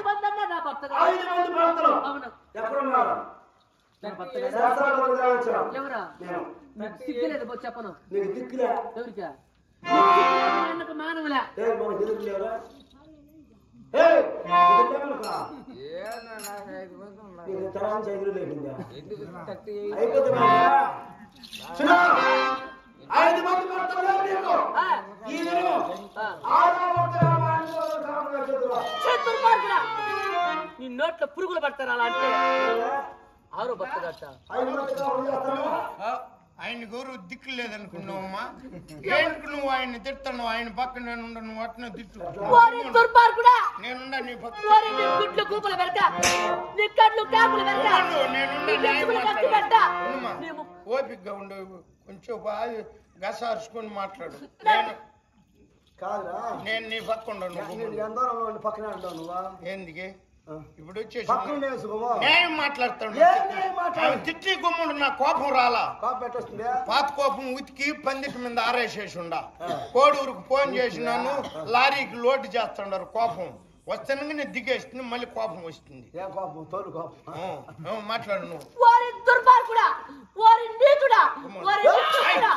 మంది అన్నా నా భర్త కాదు. ఐదు మంది భర్తలు అవును ఎక్కడున్నారు నా భర్త కాదా? శాస్త్రాలు వచ్చాను ఎవరా నేను నీకు సిగ్గులేదు పో చెప్పను నీకు దిక్కులే ఎవరికా నీకు మానవులే ఏ మనకి ఎదురు లేరా ఏ ఎదురు లేవనుకా? నీకు తరానికి ఎదురు లేకుండా అయిపోతే బాగా. చిన్న, ఐదు మంది భర్తలు లేరు నీకు ఆ, ఈ నెలలో ఆ. ఆరో భర్త మా ఇంట్లో కాపురం చేతులు. చేతులు పారుకురా. నీ నోట్లో పురుగులు పడతారు అలా అంటే ఆరో భర్త గట్ట ఐదు మంది కాపురం చేస్తాను ఆ, ఆయన గౌరవ దిక్కు లేదనుకున్నావమ్మా ఏంటి నువ్వు ఆయన తిడతావు ఆయన పక్కన నేను ఉండ నువ్వు అట్నే తిట్టు ఓరి దుర్మార్గుడా నేనుండా నీ పక్క ఓరి నీ గుడ్లు కూపులు పెరక నీ కళ్ళు కాపులు పెరక ఉండు, నేనుండా నీ న్యాయం గచ్చులు కట్టి మాట్లాడు. పెట్ట ఉండుమా. నీ ము- ఓపికగా ఉండు కొంచెం బాగా గసారుచుకొని మాట్లాడు నేను కాదురా నేను నీ పక్క ఉండను నేను ఎంత దూరంలో ఉండి పక్కనే ఉంటావు నువ్వా ఏందికి ఆ. ఇప్పుడు వచ్చేసి పక్కన నేసుకోమా న్యాయం మాట్లాడతాడు ఏం న్యాయం మాట్లాడు? ఆమె తిట్టి గుమ్ముడు నా కోపం రాలా కాపు పెట్టొస్తుంది పాత కోపం ఉతికి పందిటి మీద ఆరేసేసి ఉండా కోడూరుకు ఫోన్ చేసినాను లారీకి లోటు చేస్తుండారు కోపం వస్తానగానే దిగేస్తుంది మళ్ళీ కోపం వస్తుంది ఏ కోపం తోలు కోపం ఆ, ఆ, మాట్లాడు నువ్వు ఓరి దుర్మార్గుడా ఓరి నీచుడా ఓరి నికృష్టుడా.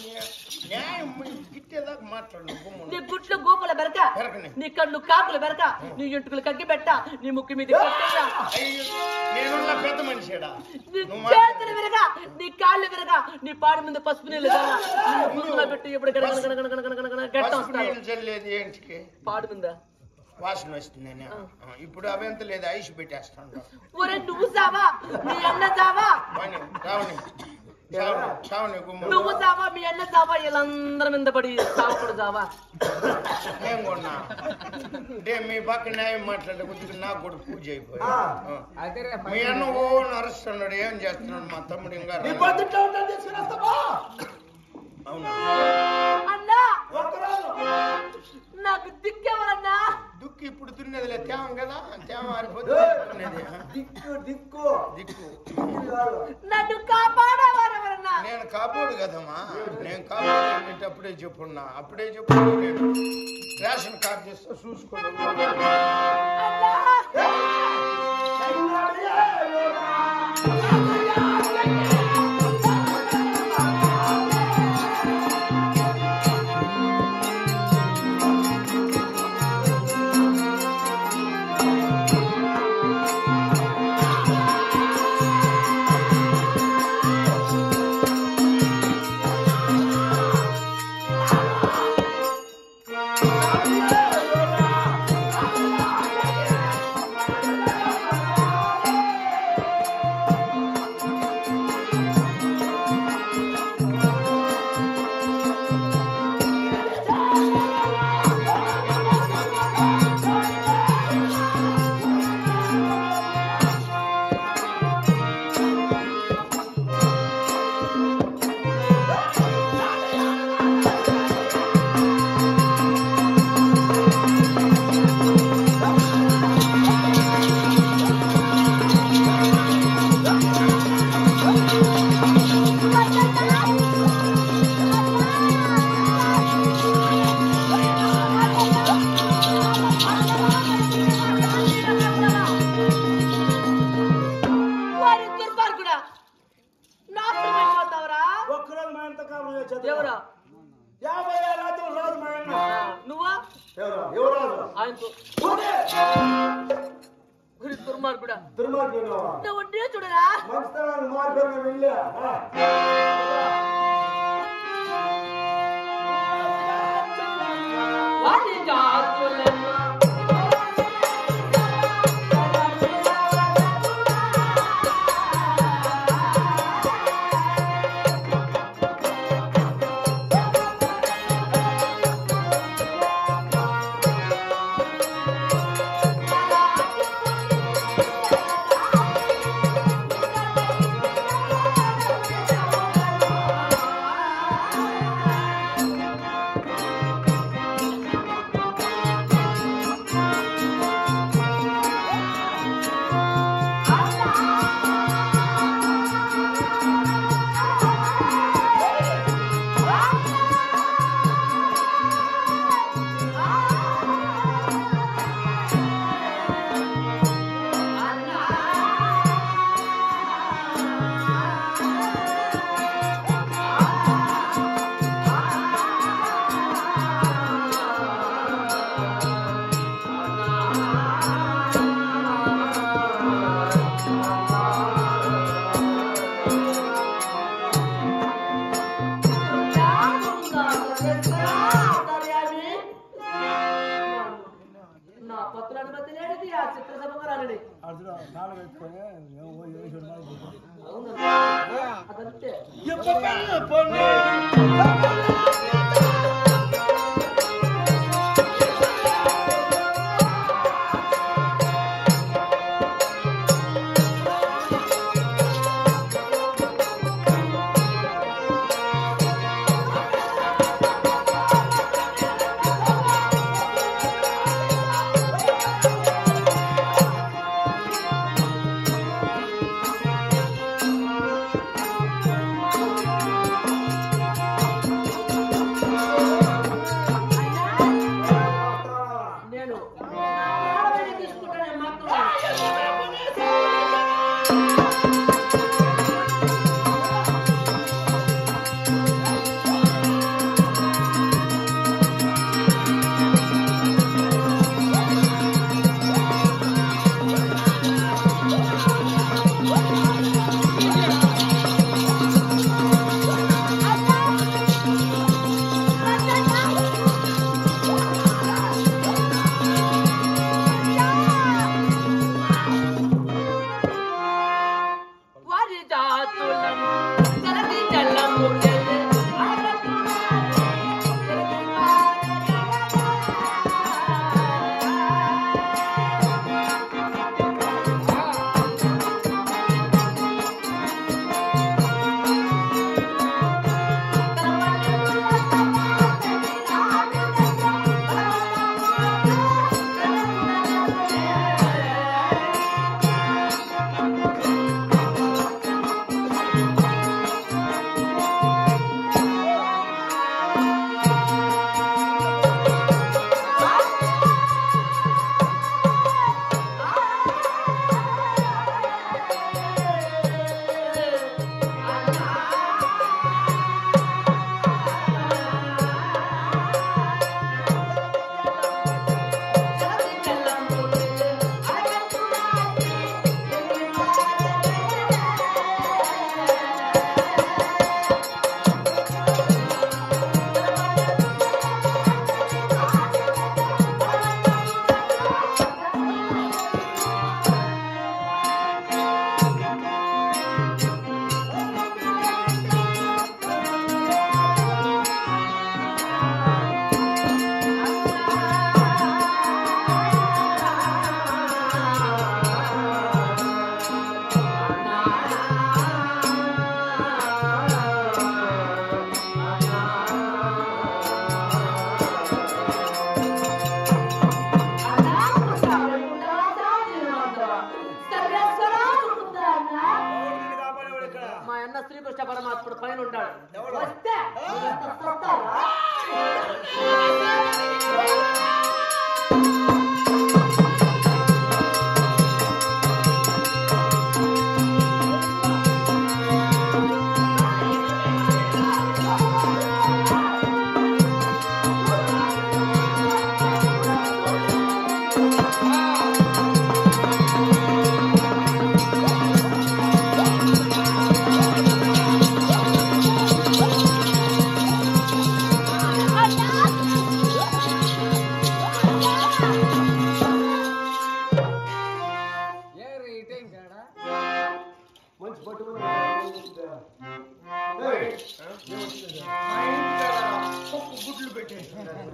న్యాయం గిట్టేదాకా మాట్లాడు నువ్వు నీ గుమ్ముడు. గుడ్లు గూపుల బెరక పెరకని. నీ కళ్ళు కాకులు బెరక నీ ఎంటుకలు కగ్గి పెట్ట నీ ముక్కు మీద కొట్టేయ్యా. అయ్యో నేనున్న పెద్ద మనిషిడా నీ నువ్వు చేతులు విరగా నీ కాళ్ళు విరగా నీ పాడి మీద పసుపు నీళ్ళు చల్ల. నిన్ను ముసుగులో పెట్టి ఎప్పుడు గడ గడ గడ గడ గడ గడ గడ గట్ట పసుపు వస్తారు నీళ్ళు చల్లేది ఏంటికి పాడి మీద వాసన వస్తుందని ఆ, ఇప్పుడు అవంత లేదు ఐస్ పెట్టేస్తాను ఒరే నువ్వు సావా మీ అన్న సావా పని రావని చావని చావని గుమ్మ నువ్వు సావా మీ అన్న సావా వీళ్ళందరి మీద పడి సావకుడు సావా నేను కొన్నా అంటే మీ పక్క న్యాయం మాట్లాడే కొద్దిగా నాకు కూడా పూజ అయిపోయి ఆ. ఆ. మీ అన్న ఓ నరుస్తున్నాడు ఏం చేస్తున్నాడు మా తమ్ముడు ఇంకా నీ రాలేదు. పద్ధతిలో ఉంటాను తీసుకునేస్తావా అవునా అన్నా ఒక్కరోజు నాకు దిక్కెవరన్నా దుక్కు ఇప్పుడు దున్నేదిలే తేవం కదా తేమ ఆరిపోతే దున్నేది. ఆ. దిక్కు దిక్కు దిక్కు దిక్కు కాదు నన్ను కాపాడేవారెవరన్నా నేను కాబోడు కదమ్మా నేను కాబోడు అప్పుడే చెప్పున్నా అప్పుడే చెప్పు నేను రేషన్ కార్డు చేస్తే చూసుకోండి అన్నా వారి దుర్మార్గుడా నాశనం అయిపోతావురా ఒక్కరోజు మా ఇంత కాపురం చేసేది. ఎవరా యాభై ఏళ్ళ రాత్రులు రాదు మా అన్న. నువ్వా ఎవరు? ఎవరు రాదు? ఆయనతో పోనీ. గురి దుర్మార్గుడా దుర్మార్గుడు నువ్వు. నువ్వు నీ చూడరా మంచితనాన్ని మార్పుని వెళ్ళి, ఆ. వాడి జాతులెన్నో ఆ అర్జున నాలుగు పెట్టుకొని ఏమో ఏసి ఉన్నాయి అవునా అదంతే నేను ఆడవాడిని తీసుకుంటానే మాత్రం వారి జాతులను జలది జలము మా అన్న శ్రీకృష్ణ పరమాత్ముడు పైన ఉంటాడు వస్తే మీరంతా వస్తారా? మంచి పట్టు కుక్క గుడ్లు పెట్టేసి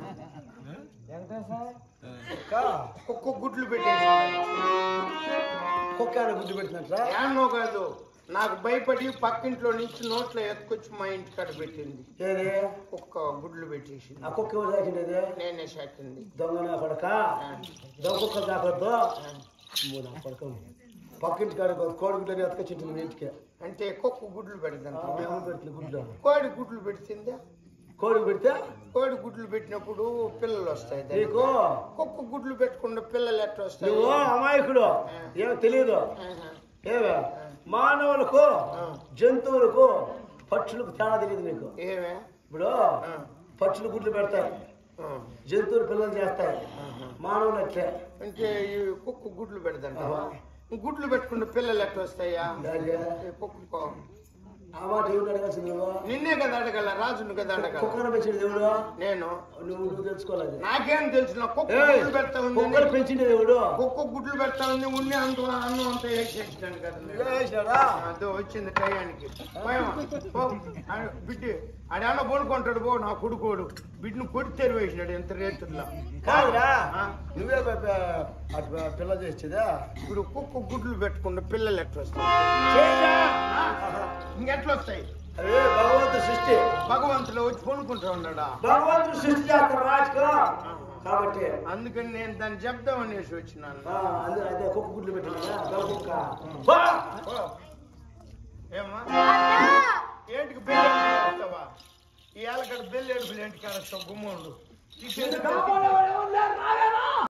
కుక్క గుడ్లు పెట్టేసి కుక్క గుడ్డు పెట్టినట్రా ఏమో కాదు నాకు భయపడి పక్కింట్లో నుంచి నోట్లో ఎత్తుకొచ్చి మా ఇంటి కాడ పెట్టింది ఏది కుక్క గుడ్లు పెట్టేసింది ఆ కుక్క ఎవరు తాకిండేది నేనే సాకింది దొంగ నా పడక దొంగ కుక్క తాకొద్దు నా పడక పక్కింటి కాడ కోడి గుడ్లని ఎత్తుకొచ్చింది మీ ఇంటికి అంటే కుక్క గుడ్లు పెడతాను మేము పెట్టిన గుడ్లు కోడి గుడ్లు పెడుతుందా కోడి పెడితే కోడి గుడ్లు పెట్టినప్పుడు పిల్లలు వస్తాయి దానికి. నీకు కుక్క గుడ్లు పెట్టకుండా పిల్లలు ఎట్లా వస్తాయి నువ్వు అమాయకుడు ఏం తెలియదు ఆహా. ఏవే మానవులకు జంతువులకు పక్షులకు తేడా తెలియదు నీకు ఏమే ఇప్పుడు ఆ. పక్షులు గుడ్లు పెడతాయి ఆ. జంతువులు పిల్లలు చేస్తాయి మానవులు అట్లే అంటే ఈ కుక్క గుడ్లు పెడతాంట గుడ్లు పెట్టుకుంటే పిల్లలు ఎట్లా వస్తాయా దానికే ఈ కుక్కకు ఆ మాట దేవుడు అడగాల్సింది నువ్వు నిన్నే కదా అడగల రాజును కదా అడగల కుక్కను పెంచిన దేవుడు నేను నువ్వు నువ్వు తెలుసుకోవాలి నాకేం తెలిసిన కుక్క ఏయ్, గుడ్లు పెడతా కుక్కను ఉంది పెంచిన దేవుడు కుక్క గుడ్లు పెడతా ఉంది ఉన్ని అంత అన్నం అంతా వేసేసాను కదా నేను. వేసినాడా? అదో వచ్చింది టయానికి పోయామా? పో. ఆ బిడ్డ ఆడేమన్నా పడుకుంటాడు పో నా కొడుకోడు బిడ్డను కొట్టి తెరివేసినాడు ఎంత రేతుల్లో కాదురా ఆ. నువ్వే ప- ప- అటు ప- పిల్ల చేసేదా ఇప్పుడు కుక్క గుడ్లు పెట్టుకుంటే పిల్లలు ఎట్లా వస్తాయి చేయరా? ఆ? ఇంకెట్లా వస్తాయి అదే భగవంతుడు సృష్టి భగవంతుడు వచ్చి కొనుక్కుంటా ఉన్నాడా భగవంతుడు సృష్టి చేస్తాడు రాజుగా కాబట్టి అందుకని నేను దాన్ని చెప్దాం అనేసి వచ్చినాను ఆ, అదే అదే కుక్క గుడ్లు పెట్టినా గల కుక్క బా! ఓ. ఏమ్మా ఏంటికి బెల్లి ఏడుపులు ఈ ఏళ్ళకడ బెల్లి ఏడుపులు ఏంటికి ఆడస్తావు గుమ్మండు కాపాడేవాడు ఎవరు లేరు, నావేనా?